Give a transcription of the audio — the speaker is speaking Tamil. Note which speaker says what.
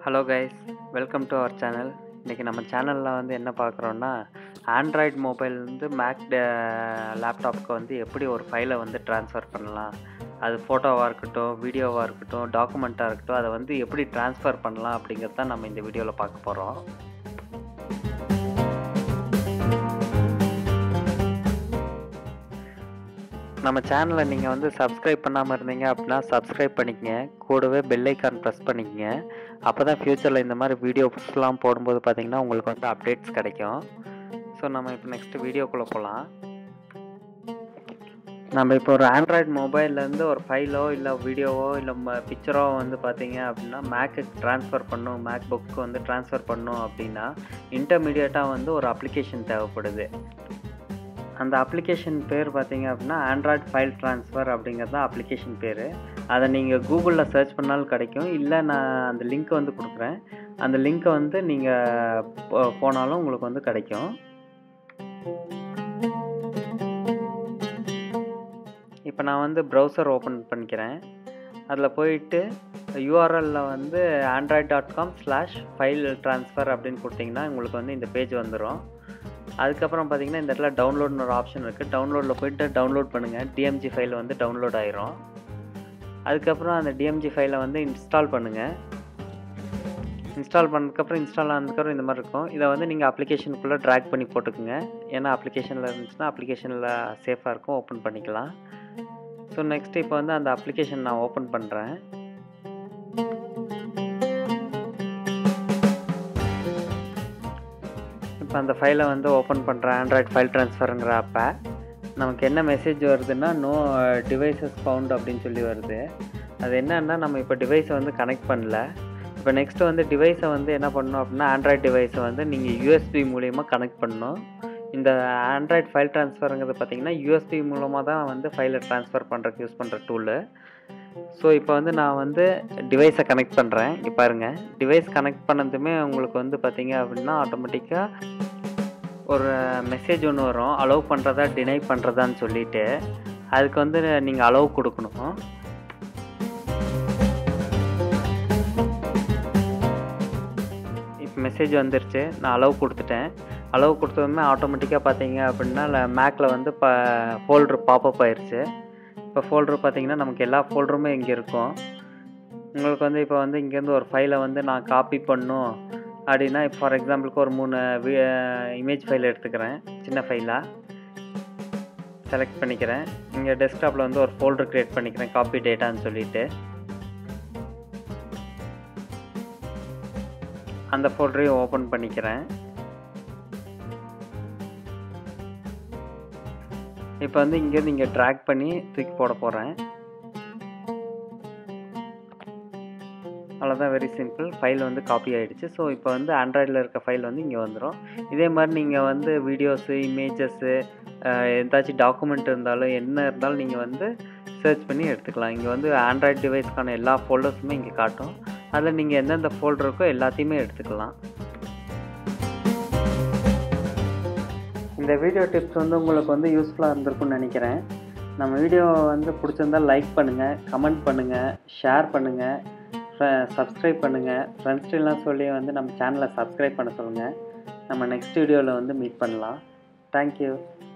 Speaker 1: hello guys welcome to our channel இன்றைக்கி நம்ம சேனலில் வந்து என்ன பார்க்குறோன்னா ஆண்ட்ராய்டு மொபைல்லேருந்து மேக் லேப்டாப்க்கு வந்து எப்படி ஒரு ஃபைலை வந்து ட்ரான்ஸ்ஃபர் பண்ணலாம் அது ஃபோட்டோவாக இருக்கட்டும் வீடியோவாக இருக்கட்டும் டாக்குமெண்ட்டாக இருக்கட்டும் அதை வந்து எப்படி ட்ரான்ஸ்ஃபர் பண்ணலாம் அப்படிங்கிறது தான் நம்ம இந்த வீடியோவில் பார்க்க போகிறோம் நம்ம சேனலை நீங்கள் வந்து சப்ஸ்கிரைப் பண்ணாமல் இருந்தீங்க அப்படின்னா சப்ஸ்கிரைப் பண்ணிக்கங்க கூடவே பெல் ஐக்கான் ப்ரெஸ் பண்ணிக்கங்க அப்போ தான் ஃப்யூச்சரில் இந்த மாதிரி வீடியோஸ்லாம் போடும்போது பார்த்தீங்கன்னா உங்களுக்கு வந்து அப்டேட்ஸ் கிடைக்கும் ஸோ நம்ம இப்போ நெக்ஸ்ட்டு வீடியோக்குள்ளே போகலாம் நம்ம இப்போ ஒரு ஆண்ட்ராய்டு மொபைல்லேருந்து ஒரு ஃபைலோ இல்லை வீடியோவோ இல்லை பிக்சரோ வந்து பார்த்தீங்க அப்படின்னா மேக்குக்கு ட்ரான்ஸ்ஃபர் பண்ணும் மேக் புக்கு வந்து ட்ரான்ஸ்ஃபர் பண்ணும் அப்படின்னா இன்டர்மீடியட்டாக வந்து ஒரு அப்ளிகேஷன் தேவைப்படுது அந்த அப்ளிகேஷன் பேர் பார்த்தீங்க அப்படின்னா ஆண்ட்ராய்ட் ஃபைல் ட்ரான்ஸ்ஃபர் அப்படிங்கிறது தான் அப்ளிகேஷன் பேர் அதை நீங்கள் கூகுளில் சர்ச் பண்ணாலும் கிடைக்கும் இல்லை நான் அந்த லிங்க் வந்து கொடுக்குறேன் அந்த லிங்க்கை வந்து நீங்கள் போனாலும் உங்களுக்கு வந்து கிடைக்கும் இப்போ நான் வந்து ப்ரௌசர் ஓப்பன் பண்ணிக்கிறேன் அதில் போயிட்டு யூஆர்எல்லில் வந்து android dot com slash file transfer அப்படின்னு கொடுத்தீங்கன்னா உங்களுக்கு வந்து இந்த பேஜ் வந்துடும் அதுக்கப்புறம் பார்த்தீங்கன்னா இந்த இடத்துல டவுன்லோட்னு ஒரு ஆப்ஷன் இருக்குது டவுன்லோடில் போயிட்டு டவுன்லோட் பண்ணுங்கள் டிஎம்ஜி ஃபைல் வந்து டவுன்லோட் ஆயிரும் அதுக்கப்புறம் அந்த டிஎம்ஜி ஃபைலை வந்து இன்ஸ்டால் பண்ணுங்கள் இன்ஸ்டால் பண்ணதுக்கப்புறம் இன்ஸ்டால் ஆனதுக்கப்புறம் இந்த மாதிரி இருக்கும் இதை வந்து நீங்கள் அப்ளிகேஷனுக்குள்ளே ட்ராக் பண்ணி போட்டுக்குங்க ஏன்னா அப்ளிகேஷனில் இருந்துச்சுன்னா அப்ளிகேஷனில் சேஃபாக இருக்கும் ஓப்பன் பண்ணிக்கலாம் ஸோ நெக்ஸ்ட் இப்போ வந்து அந்த அப்ளிகேஷன் நான் ஓப்பன் பண்ணுறேன் இப்போ அந்த ஃபைலை வந்து ஓப்பன் பண்ணுறேன் ஆண்ட்ராய்ட் ஃபைல் ட்ரான்ஸ்ஃபருங்கிற ஆப்பை நமக்கு என்ன மெசேஜ் வருதுன்னா நோ டிவைசஸ் ஃபவுண்ட் அப்படின்னு சொல்லி வருது அது என்னன்னா நம்ம இப்போ டிவைஸை வந்து கனெக்ட் பண்ணல இப்போ நெக்ஸ்ட்டு வந்து டிவைஸை வந்து என்ன பண்ணணும் அப்படின்னா ஆண்ட்ராய்ட் டிவைஸை வந்து நீங்கள் யூஎஸ்பி மூலிமா கனெக்ட் பண்ணணும் இந்த ஆண்ட்ராய்ட் ஃபைல் ட்ரான்ஸ்ஃபருங்கிறது பார்த்தீங்கன்னா யூஎஸ்பி மூலமாக தான் வந்து ஃபைலை ட்ரான்ஸ்ஃபர் பண்ணுறதுக்கு யூஸ் பண்ணுற டூலு ஸோ இப்போ வந்து நான் வந்து டிவைஸை கனெக்ட் பண்ணுறேன் இங்கே பாருங்கள் டிவைஸ் கனெக்ட் பண்ணதுமே உங்களுக்கு வந்து பார்த்தீங்க அப்படின்னா ஆட்டோமேட்டிக்காக ஒரு மெசேஜ் ஒன்று வரும் அலோவ் பண்ணுறதா டினை பண்ணுறதான்னு சொல்லிட்டு அதுக்கு வந்து நீங்கள் அலோவ் கொடுக்கணும் இப்போ மெசேஜ் வந்துருச்சு நான் அலோவ் கொடுத்துட்டேன் அலோவ் கொடுத்ததுமே ஆட்டோமேட்டிக்காக பார்த்தீங்க அப்படின்னா மேக்கில் வந்து இப்போ ஃபோல்ட்ரு பாப்பப் ஆயிடுச்சு இப்போ ஃபோல்டர் பார்த்தீங்கன்னா நமக்கு எல்லா ஃபோல்டருமே இங்கே இருக்கும் உங்களுக்கு வந்து இப்போ வந்து இங்கேருந்து ஒரு ஃபைலை வந்து நான் காப்பி பண்ணும் அப்படின்னா இப்போ ஃபார் எக்ஸாம்பிளுக்கு ஒரு மூணு இமேஜ் ஃபைல் எடுத்துக்கிறேன் சின்ன ஃபைலாக செலக்ட் பண்ணிக்கிறேன் இங்கே டெஸ்க்டாப்பில் வந்து ஒரு ஃபோல்டர் க்ரியேட் பண்ணிக்கிறேன் காப்பி டேட்டான்னு சொல்லிட்டு அந்த ஃபோல்டரையும் ஓப்பன் பண்ணிக்கிறேன் இப்போ வந்து இங்கேருந்து இங்கே ட்ராக் பண்ணி தூக்கி போட போகிறேன் அவ்வளோதான் வெரி சிம்பிள் ஃபைல் வந்து காப்பி ஆகிடுச்சு ஸோ இப்போ வந்து ஆண்ட்ராய்டில் இருக்க ஃபைல் வந்து இங்கே வந்துடும் இதே மாதிரி நீங்கள் வந்து வீடியோஸு இமேஜஸ்ஸு எதாச்சும் டாக்குமெண்ட் இருந்தாலும் என்ன இருந்தாலும் நீங்கள் வந்து சர்ச் பண்ணி எடுத்துக்கலாம் இங்கே வந்து ஆண்ட்ராய்டு டிவைஸ்க்கான எல்லா ஃபோல்டர்ஸுமே இங்கே காட்டும் அதில் நீங்கள் எந்தெந்த ஃபோல்டர் இருக்கோ எல்லாத்தையுமே எடுத்துக்கலாம் இந்த வீடியோ டிப்ஸ் வந்து உங்களுக்கு வந்து யூஸ்ஃபுல்லாக இருந்திருக்கும்னு நினைக்கிறேன் நம்ம வீடியோ வந்து பிடிச்சிருந்தால் லைக் பண்ணுங்கள் கமெண்ட் பண்ணுங்கள் ஷேர் பண்ணுங்கள் சப்ஸ்கிரைப் பண்ணுங்கள் ஃப்ரெண்ட்ஸ்டெல்லாம் சொல்லி வந்து நம்ம சேனலை சப்ஸ்கிரைப் பண்ண சொல்லுங்கள் நம்ம நெக்ஸ்ட் வீடியோவில் வந்து மீட் பண்ணலாம் தேங்க்யூ